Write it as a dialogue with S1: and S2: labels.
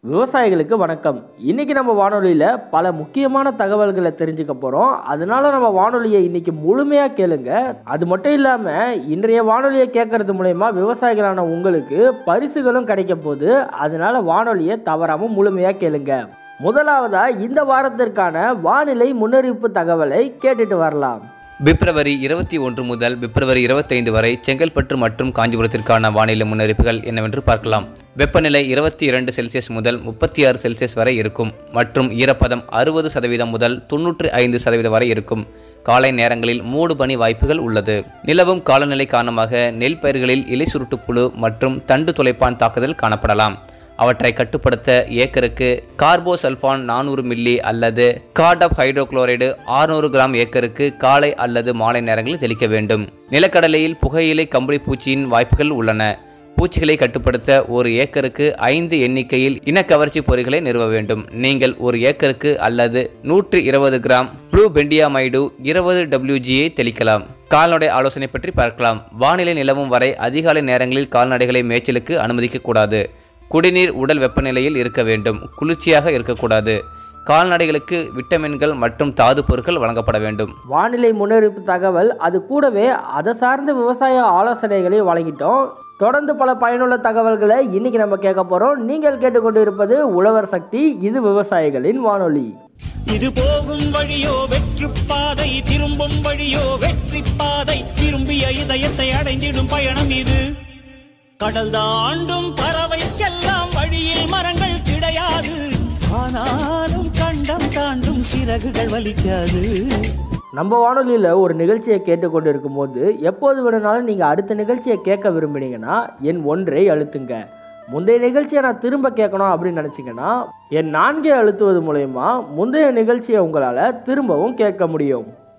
S1: விவசாயிகளுக்கு வணக்கம் இன்னைக்கு நம்ம வானொலியில் பல முக்கியமான தகவல்களை தெரிஞ்சுக்க போகிறோம் அதனால நம்ம வானொலியை இன்னைக்கு முழுமையாக கேளுங்க அது மட்டும் இல்லாமல் இன்றைய வானொலியை கேட்கறது மூலயமா விவசாயிகளான உங்களுக்கு பரிசுகளும் கிடைக்க போகுது அதனால வானொலியை தவறாமல் முழுமையாக கேளுங்க முதலாவதா இந்த வாரத்திற்கான வானிலை முன்னறிவிப்பு தகவலை கேட்டுட்டு வரலாம்
S2: பிப்ரவரி இருபத்தி ஒன்று முதல் பிப்ரவரி இருபத்தைந்து வரை செங்கல்பட்டு மற்றும் காஞ்சிபுரத்திற்கான வானிலை முன்னறிப்புகள் என்னவென்று பார்க்கலாம் வெப்பநிலை இருபத்தி இரண்டு செல்சியஸ் முதல் முப்பத்தி ஆறு செல்சியஸ் வரை இருக்கும் மற்றும் ஈரப்பதம் அறுபது சதவீதம் முதல் தொன்னூற்றி ஐந்து சதவீதம் வரை இருக்கும் காலை நேரங்களில் மூடு பனி வாய்ப்புகள் உள்ளது நிலவும் காலநிலை காரணமாக நெல் பயிர்களில் இலை சுருட்டுப்புழு மற்றும் தண்டு துளைப்பான் தாக்குதல் காணப்படலாம் அவற்றை கட்டுப்படுத்த ஏக்கருக்கு கார்போசல்ஃபான் நானூறு மில்லி அல்லது கார்டப் ஹைட்ரோகுளோரைடு 600 கிராம் ஏக்கருக்கு காலை அல்லது மாலை நேரங்களில் தெளிக்க வேண்டும் நிலக்கடலையில் புகையிலை கம்பளி பூச்சியின் வாய்ப்புகள் உள்ளன பூச்சிகளை கட்டுப்படுத்த ஒரு ஏக்கருக்கு ஐந்து எண்ணிக்கையில் இனக்கவர்ச்சி பொறிகளை நிறுவ வேண்டும் நீங்கள் ஒரு ஏக்கருக்கு அல்லது நூற்றி இருபது கிராம் ப்ளூ பெண்டியாமைடு இருபது டபிள்யூஜியை தெளிக்கலாம் கால்நடை ஆலோசனை பற்றி பார்க்கலாம் வானிலை நிலவும் வரை அதிகாலை நேரங்களில் கால்நடைகளை மேய்ச்சலுக்கு அனுமதிக்கக்கூடாது குடிநீர் உடல் வெப்பநிலையில் இருக்க வேண்டும் குளிர்ச்சியாக இருக்கக்கூடாது கால்நடைகளுக்கு விட்டமின்கள் மற்றும் தாது பொருட்கள் வழங்கப்பட வேண்டும்
S1: வானிலை முன்னறிவிப்பு தகவல் அது கூடவே அதை சார்ந்த விவசாய ஆலோசனைகளை வழங்கிட்டோம் தொடர்ந்து பல பயனுள்ள தகவல்களை இன்னைக்கு நம்ம கேட்க போறோம் நீங்கள் கேட்டுக்கொண்டு இருப்பது உழவர் சக்தி இது விவசாயிகளின் வானொலி
S3: இது போகும் வழியோ வெற்று பாதை திரும்பும் வழியோ வெற்றி பாதை திரும்பிய இதயத்தை அடைந்திடும் பயணம் இது கடல் தாண்டும் பறவைக்கெல்லாம் வழியில் மரங்கள் கிடையாது ஆனாலும் கண்டம் தாண்டும் சிறகுகள் வலிக்காது
S1: நம்ம வானொலியில் ஒரு நிகழ்ச்சியை கேட்டுக்கொண்டு இருக்கும்போது எப்போது வேணும்னாலும் நீங்கள் அடுத்த நிகழ்ச்சியை கேட்க விரும்புனீங்கன்னா என் ஒன்றை அழுத்துங்க முந்தைய நிகழ்ச்சியை நான் திரும்ப கேட்கணும் அப்படின்னு நினச்சிங்கன்னா என் நான்கை அழுத்துவது மூலயமா முந்தைய நிகழ்ச்சியை உங்களால் திரும்பவும் கேட்க முடியும்